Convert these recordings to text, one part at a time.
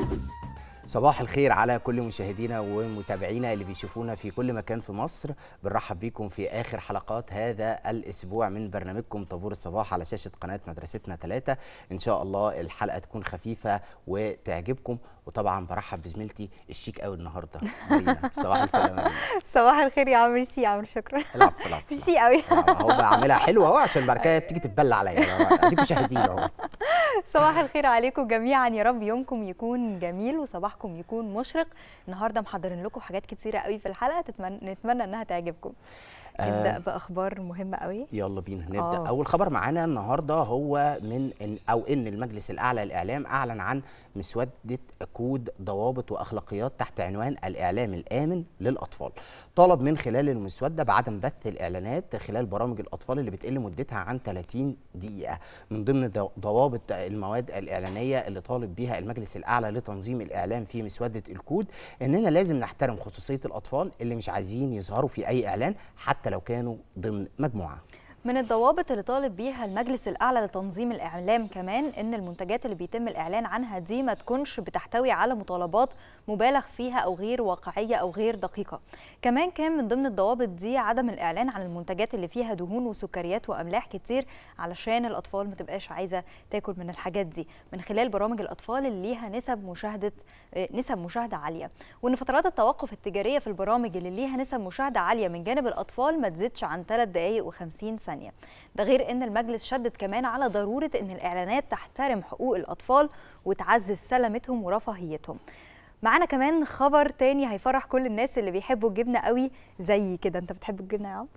صباح الخير على كل مشاهدينا ومتابعينا اللي بيشوفونا في كل مكان في مصر بنرحب بيكم في اخر حلقات هذا الاسبوع من برنامجكم طابور الصباح على شاشه قناه مدرستنا ثلاثة ان شاء الله الحلقه تكون خفيفه وتعجبكم وطبعا برحب بزميلتي الشيك قوي النهارده مارينا صباح الفل يا مارينا صباح الخير يا عمرو ميرسي يا عمرو شكرا العفو العفو ميرسي قوي اهو بعملها حلوه اهو عشان بعد كده بتيجي تتبلى عليا اديكم شاهدين اهو صباح الخير عليكم جميعا يا رب يومكم يكون جميل وصباحكم يكون مشرق النهارده محضرين لكم حاجات كتيره قوي في الحلقه تتمنى نتمنى انها تعجبكم نبدا باخبار مهمه قوي يلا بينا نبدا آه. اول خبر معانا النهارده هو من إن او ان المجلس الاعلى للاعلام اعلن عن مسوده كود ضوابط واخلاقيات تحت عنوان الاعلام الامن للاطفال طلب من خلال المسوده بعدم بث الاعلانات خلال برامج الاطفال اللي بتقل مدتها عن 30 دقيقه من ضمن ضو- ضوابط المواد الاعلانيه اللي طالب بيها المجلس الاعلى لتنظيم الاعلام في مسوده الكود اننا لازم نحترم خصوصيه الاطفال اللي مش عايزين يظهروا في اي اعلان حتى لو كانوا ضمن مجموعه من الضوابط اللي طالب بيها المجلس الأعلى لتنظيم الإعلام كمان إن المنتجات اللي بيتم الإعلان عنها دي ما تكونش بتحتوي على مطالبات مبالغ فيها أو غير واقعية أو غير دقيقة كمان كان من ضمن الضوابط دي عدم الإعلان عن المنتجات اللي فيها دهون وسكريات وأملاح كتير علشان الأطفال ما تبقاش عايزة تاكل من الحاجات دي من خلال برامج الأطفال اللي ليها نسب مشاهدة آه، نسب مشاهدة عالية وإن فترات التوقف التجارية في البرامج اللي ليها نسب مشاهدة عالية من جانب الأطفال ما تزيدش عن 3 دقايق و50 ثانية ده غير ان المجلس شدد كمان على ضروره ان الاعلانات تحترم حقوق الاطفال وتعزز سلامتهم ورفاهيتهم معانا كمان خبر تاني هيفرح كل الناس اللي بيحبوا الجبنه قوي زي كده انت بتحب الجبنه يا عمرو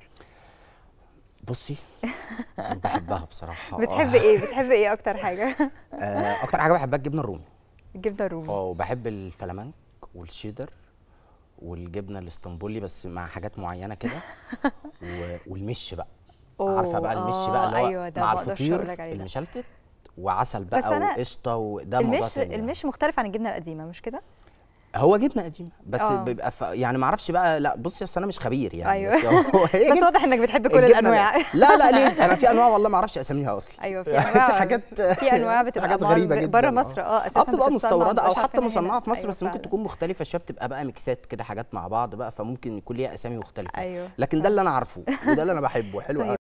بصي بحبها بصراحه بتحب ايه بتحب ايه اكتر حاجه آه، اكتر حاجه بحبها الجبنه الرومي الجبنه الرومي اه وبحب الفلامنك والشيدر والجبنه الاسطنبولي بس مع حاجات معينه كده و- والمش بقى أوه، عارفه بقى المش بقى اللي هو أيوة، ده مع ما أقدرش الفطير أقولك عليه ده. المشلتت وعسل بس بقى أنا وقشطه وده موضوع المش تاني بقى. المش مختلف عن الجبنه القديمه مش كده هو جبنه قديمه بس آه. بيبقى ف... يعني ما اعرفش بقى لا بصي اصل انا مش خبير يعني أيوة. بس هو هي بس جبنة- واضح انك بتحب كل الجبنة الانواع لا لا ليه انا في انواع والله ما اعرفش اساميها اصلا ايوه في يعني انواع في حاجات في انواع بتبقى حاجات مع- غريبه جدا بره مصر اه اساسا اه بتبقى بتتصنع مستورده او مبقاش حتى عارفينها هنا. مصنعه في مصر أيوة بس ممكن فعلا. تكون مختلفه شويه بتبقى بقى ميكسات كده حاجات مع بعض بقى فممكن يكون ليها اسامي مختلفه أيوة. لكن ده اللي انا عارفه وده اللي انا بحبه حلو طيب قوي